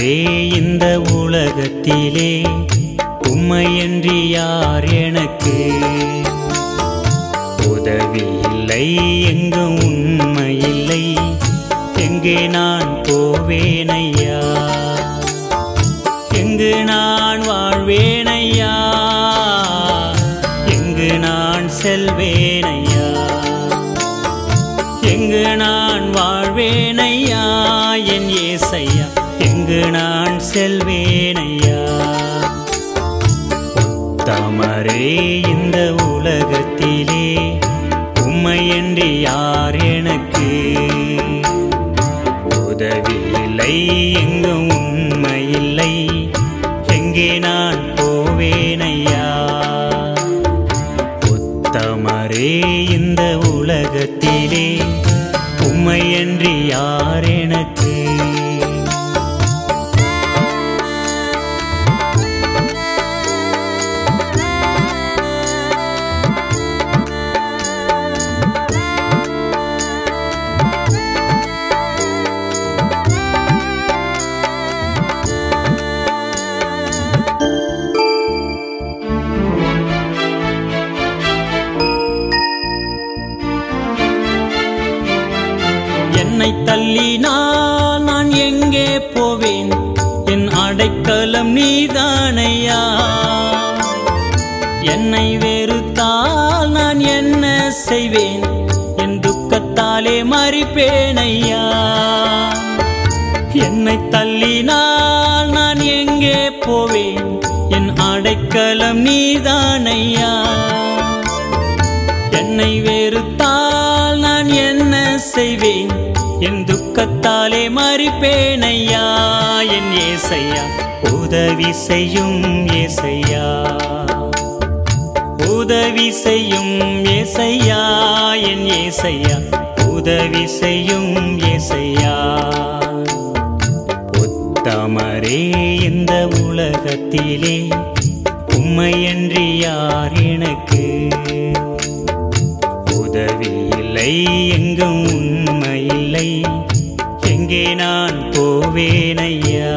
உத்தமரே இந்த உலகத்திலே உம்மையன்றி யார் எனக்கு உதவி இல்லை எங்கும் உண்மை இல்லை எங்கே நான் போவேனையா எங்கு நான் வாழ்வேனையா எங்கு நான் செல்வேனையா எங்கு நான் வாழ்வேனையா என் ஏசையா எங்கு நான் செல்வேனையா தமரே இந்த உலகத்திலே உம்மையன்றி யார் எனக்கு உதவி இல்லை எங்கும் உண்மை இல்லை எங்கே நான் போவேனையா உத்தமரே இந்த உலகத்திலே உம்மையன்றி யார் எனக்கு என்னை தள்ளினால் நான் எங்கே போவேன் என் அடைக்கலம் நீதானையா என்னை வெறுத்தால் நான் என்ன செய்வேன் என் துக்கத்தாலே மறிப்பேனையா என்னை தள்ளினால் நான் எங்கே போவேன் என் அடைக்கலம் நீதானையா என்னை வெறுத்தால் நான் என்ன செய்வேன் என் துக்கத்தாலே மறிப்பேனையா என் ஏசையா உதவி செய்யும் ஏசையா உதவி செய்யும் ஏசையா என் ஏசையா உதவி செய்யும் ஏசையா உத்தமரே இந்த உலகத்திலே உம்மையன்றி யார் எனக்கு உதவி இல்லை எங்கும் உண்மை இல்லை எங்கே நான் போவேனையா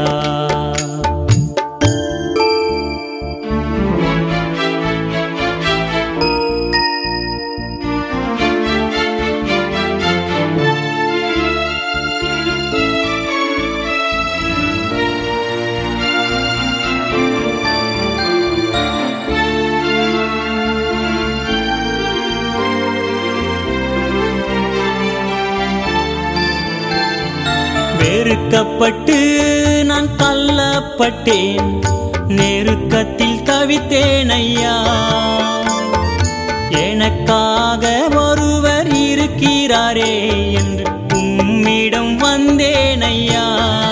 வெறுக்கப்பட்டு நான் தள்ளப்பட்டேன் நெருக்கத்தில் தவித்தேன் ஐயா எனக்காக ஒருவர் இருக்கிறாரே என்று உம்மிடம் வந்தேன் ஐயா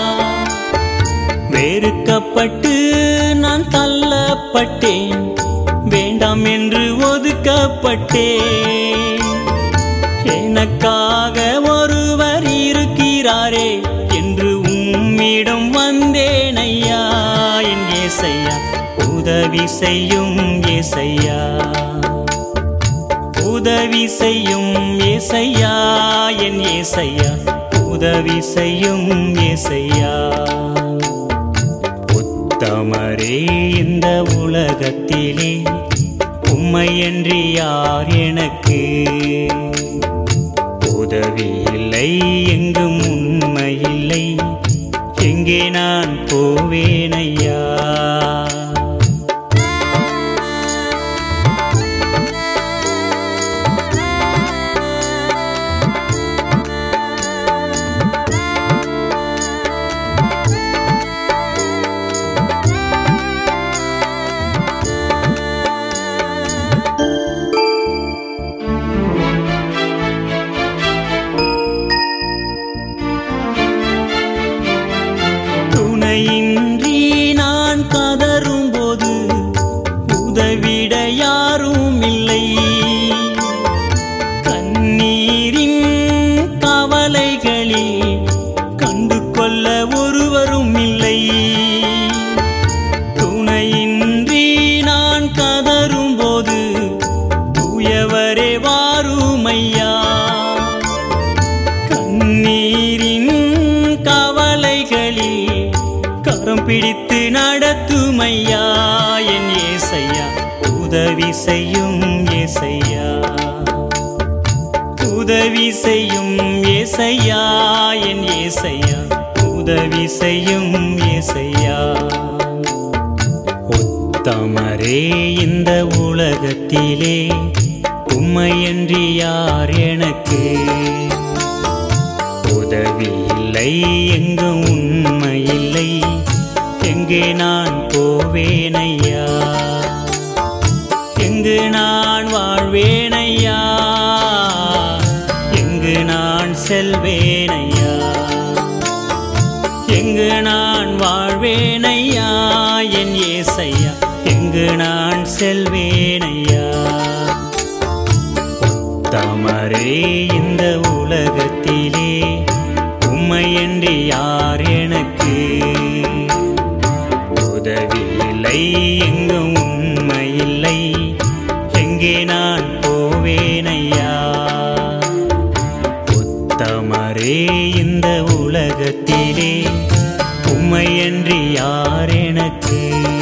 வெறுக்கப்பட்டு நான் தள்ளப்பட்டேன் வேண்டாம் என்று ஒதுக்கப்பட்டேன் எனக்காக ஒருவர் இருக்கிறாரே என்று உம்மிடம் வந்தேன் ஐயா என் ஏசையா உதவி செய்யும் ஏசையா உதவி செய்யும் ஏசையா என் ஏசையா உதவி செய்யும் ஏசையா உத்தமரே இந்த உலகத்திலே உம்மையன்றி யார் எனக்கு உதவி இல்லை எங்கும் உண்மை இல்லை எங்கே நான் போவேனையா துணையின்றி நான் கதறுகிறேன் ஐயா என் ஏசையா உதவி செய்யும் ஏசையா உதவி செய்யும் ஏசையா என் ஏசையா உதவி செய்யும் ஏசையா உத்தமரே இந்த உலகத்திலே உம்மையன்றி யார் எனக்கு உதவி இல்லை எங்கும் உண்மை இல்லை எங்கே நான் போவேனையா எங்கு நான் வாழ்வேனையா எங்கு நான் செல்வேனையா எங்கு நான் வாழ்வேனையா என் ஏசையா எங்கு நான் செல்வேனையா தமரே இந்த உலகத்திலே உம்மையன்றி யார் எனக்கு உதவி இல்லை எங்கும் உண்மை இல்லை எங்கே நான் போவேனையா உத்தமரே இந்த உலகத்திலே உம்மையன்றி யார் எனக்கு